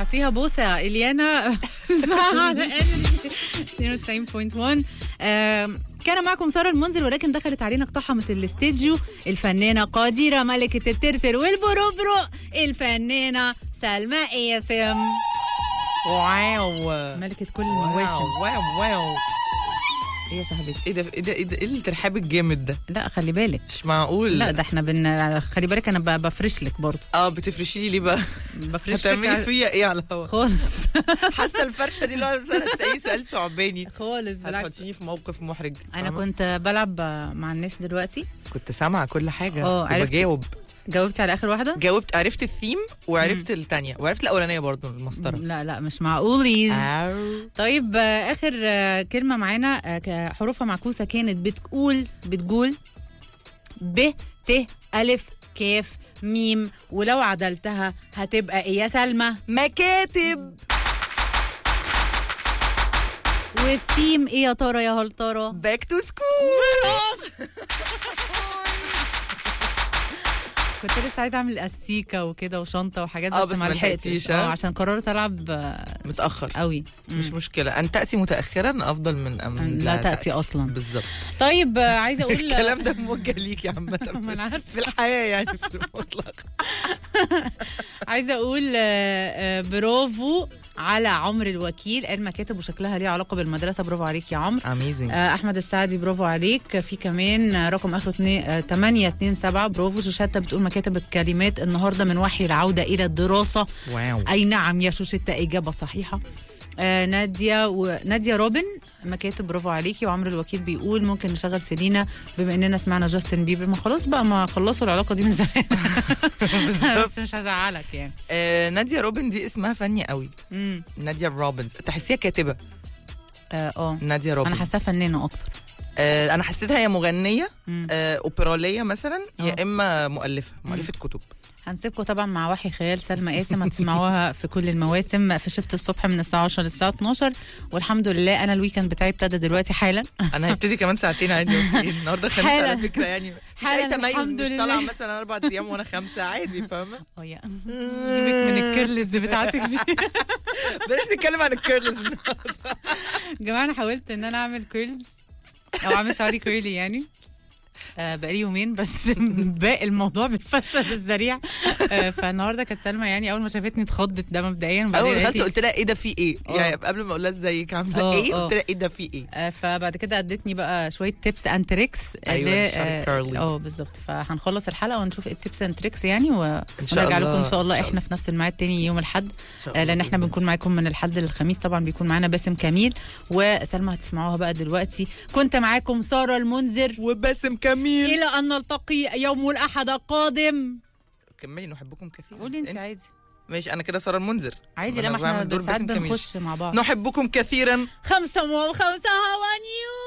اعطيها بوسه اليانا على انرجي 92.1 آم، كان معكم ساره المنذر ولكن دخلت علينا اقتحمت الاستديو الفنانه قديره ملكه الترتر والبروبرو الفنانه سلمى قاسم واو ملكه كل المواسم واو واو واو ايه يا صاحبتي ايه ده ايه ده ايه ده ايه الترحاب الجامد ده لا خلي بالك مش معقول لا ده احنا بن خلي بالك انا ب- بفرش لك برضه اه بتفرشي لي ليه بقى بفرش هتعملي لك فيا ايه على الهوا خالص حاسه الفرشه دي اللي هو هتسالي سؤال ثعباني خالص بالعكس هتحطيني في موقف محرج انا فاهمة؟ كنت بلعب مع الناس دلوقتي كنت سامعه كل حاجه اه، عرفتي. وبجاوب جاوبتي على اخر واحده جاوبت عرفت الثيم وعرفت الثانيه وعرفت الاولانيه برضو المسطره لا لا مش معقوليز آو. طيب آه، اخر آه، كلمه معانا آه، ك- حروفها معكوسه كانت بتقول بتقول ب ت الف كاف ميم ولو عدلتها هتبقى ايه يا سلمى مكاتب والثيم ايه يا ترى يا هل ترى باك تو سكول كنت لسه عايزه اعمل استيكه وكده وشنطه وحاجات اه، بس, بس ما ما لحقتش لحقتيش، ها؟ اه عشان قررت العب آه، متاخر قوي مش مشكله ان تاتي متاخرا افضل من ان لا تأتي أصلاً. بالظبط طيب آه، عايزه اقول الكلام ده موجه ليكي عامه ما انا عارفه في الحياه يعني في المطلق عايزه اقول آه، آه، برافو على عمرو الوكيل قال مكاتب وشكلها ليها علاقه بالمدرسه برافو عليك يا عمرو اميزنج آه، احمد السعدي برافو عليك في كمان آه، رقم اخره 827 برافو شوشتة بتقول مكاتب الكلمات النهارده من وحي العوده الى الدراسه واو اي نعم يا شوشتة اجابه صحيحه آه نادية ونادية روبن مكاتب برافو عليكي وعمرو الوكيل بيقول ممكن نشغل سيلينا بما اننا سمعنا جاستن بيبر ما خلاص بقى ما خلصوا العلاقه دي من زمان بس مش هزعلك يعني آه نادية روبن دي اسمها فني قوي امم نادية روبنز تحسيها كاتبة اه آه. نادية روبن انا حاساها فنانه اكتر آه انا حسيتها يا مغنية مم. آه اوبرالية مثلا آه. يا اما مؤلفة مؤلفة كتب هنسيبكم طبعا مع وحي خيال سلمى قاسم هتسمعوها في كل المواسم في شفت الصبح من الساعه 10 للساعه 12 والحمد لله انا الويكند بتاعي ابتدى دلوقتي حالا انا هبتدي كمان ساعتين عادي أوكي. النهارده خميس حالا. على فكرة يعني مفيش حالا اي تميز الحمد مش لله. طالعة مثلا اربع ايام وانا خمسة عادي فاهمة اه يا سيبك من الكيرلز بتاعتك دي بلاش نتكلم عن الكيرلز يا جماعه انا حاولت ان انا اعمل كيرلز او اعمل شعري كيرلي يعني آه بقالي يومين بس باقي الموضوع بالفشل الذريع آه فالنهارده كانت سلمى يعني اول ما شافتني اتخضت ده مبدئيا وبعدين اول ما قالت دخلت لي- قلت لها ايه ده في ايه آه. يعني قبل ما اقول لها ازيك عامله آه، ايه آه. قلت لها ايه ده في ايه آه، فبعد كده ادتني بقى شويه تيبس اند تريكس أيوة، ل- الشعر اه curly. آه، بالظبط فهنخلص الحلقه ونشوف ايه التيبس اند تريكس يعني و- شاء ونرجع الله، لكم ان شاء الله إن شاء احنا في نفس الميعاد تاني يوم الاحد شاء آه، الله لان احنا بإذن بنكون معاكم من الحد للخميس طبعا بيكون معانا باسم كميل وسلمى هتسمعوها بقى دلوقتي كنت معاكم ساره المنذر وباسم كميل الى ان نلتقي يوم الاحد القادم كملي نحبكم كثيرا قولي انت عادي ماشي انا كده ساره المنذر عادي أنا لما احنا بعمل دور ساعات باسم كميل. بنخش مع بعض نحبكم كثيرا خمسة وخمسة هوا نيو